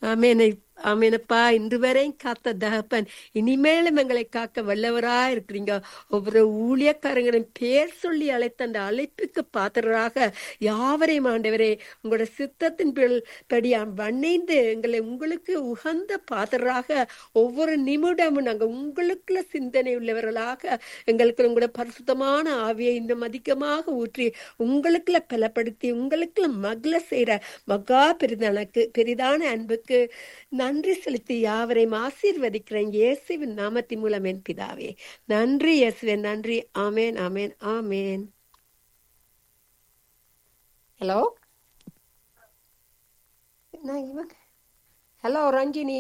ஆமேனை ஆமேனப்பா இன்று வரையும் காத்த தகப்பன் இனிமேலும் எங்களை காக்க வல்லவரா இருக்கிறீங்க ஒவ்வொரு ஊழியக்காரங்களும் பேர் சொல்லி அழைத்த அந்த அழைப்புக்கு பாத்திரராக யாவரையும் ஆண்டவரே உங்களோட சித்தத்தின் பில்- படி வண்ணைந்து எங்களை உங்களுக்கு உகந்த பாத்திரராக ஒவ்வொரு நிமிடமும் நாங்கள் உங்களுக்குள்ள சிந்தனை உள்ளவர்களாக எங்களுக்கு உங்களோட பரிசுத்தமான ஆவியை இன்னும் அதிகமாக ஊற்றி உங்களுக்குள்ள பலப்படுத்தி உங்களுக்குள்ள மகள செய்யற மகா பெரிதனக்கு பெரிதான அன்புக்கு நன்றி செலுத்தி யாவரையும் ஆசீர்வதிக்கிறேன் இயேசுவின் நாமத்தின் மூலம் என் பிதாவே நன்றி இயேசுவே நன்றி ஆமேன் ஆமேன் ஆமேன் ஹலோ நான் இவங்க ஹலோ ரஞ்சினி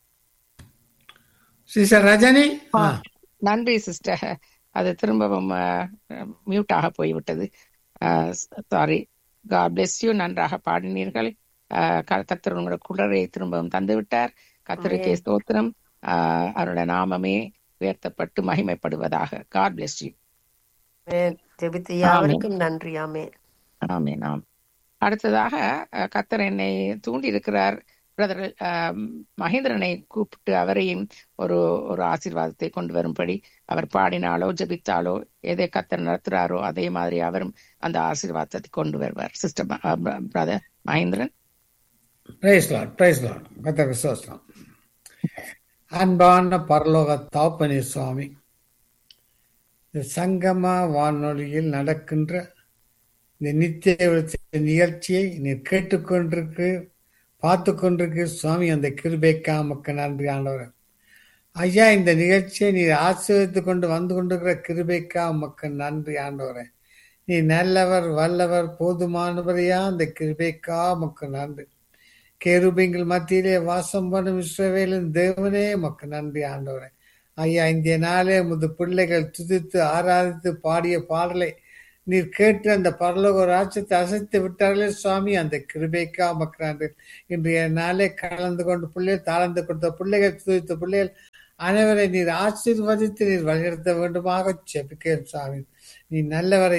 சிஸ்டர் ரஜினி ஆ, நன்றி சிஸ்டர் அது திரும்பவும் மியூட் ஆக போய்விட்டது சாரி காட் பிளெஸ் யூ நன்றாக பாடினீர்கள் ஆஹ் க- கர்த்தர் உங்களோட குளரை திரும்பவும் தந்து விட்டார் கர்த்தருக்கே ஆமென். ஸ்தோத்திரம் ஆஹ் அவருடைய நாமமே உயர்த்தப்பட்டு மகிமைப்படுவதாக காட் பிளெஸ் யூ ஆமென். ஜெபித்த யாவருக்கும் நன்றி ஆமேன் ஆமென் ஆம் அடுத்ததாக அஹ், கர்த்தர் என்னை தூண்டி இருக்கிறார் பிரதர் மகேந்திரனை கூப்பிட்டு அவரையும் ஒரு ஒரு ஆசீர்வாதத்தை கொண்டு வரும்படி அவர் பாடினாலோ ஜெபித்தாலோ எதை கர்த்தர் நடத்துறாரோ அதே மாதிரி அவரும் அந்த ஆசீர்வாதத்தை கொண்டு வருவார் sister brother Mahendran praise lord praise lord கத்தர் விசுவாசம் அன்பான பரலோக தாப்பனி சுவாமி இந்த சங்கம வானொலியில் நடக்கின்ற இந்த நித்திய விருத்தி நிகழ்ச்சியை நீ கேட்டுக்கொண்டிருக்கு பார்த்து கொண்டிருக்கு சுவாமி அந்த கிருபைக்கா மக்க நன்றி ஆண்டவர் ஐயா இந்த நிகழ்ச்சியை நீ ஆசீர்வதித்து கொண்டு வந்து கொண்டிருக்கிற கிருபைக்கா மக்க நன்றி ஆண்டவரே நீ நல்லவர் வல்லவர் போதுமானவரையா அந்த கிருபைக்கா மக்க நன்றி கேருபிங்கள் மத்தியிலே வாசம் பண்ணும் இஸ்ரவேலின் தேவனே மக்கு நன்றி ஆண்டவரே ஐயா இந்த நாளே முது பிள்ளைகள் துதித்து ஆராதித்து பாடிய பாடலை நீர் கேட்டு அந்த பரலோக ராஜ்யத்தை அசைத்து விட்டார்களே சுவாமி அந்த கிருபைக்கா மக்கு நன்றி இன்றைய நாளே கலந்து கொண்டு பிள்ளைகள் தாழ்ந்து கொடுத்த பிள்ளைகள் துதித்த பிள்ளைகள் அனைவரை நீர் ஆசீர்வதித்து நீர் வழிநடத்த வேண்டுமாக செபிக்கிறேன் சுவாமி நீ நல்லவரை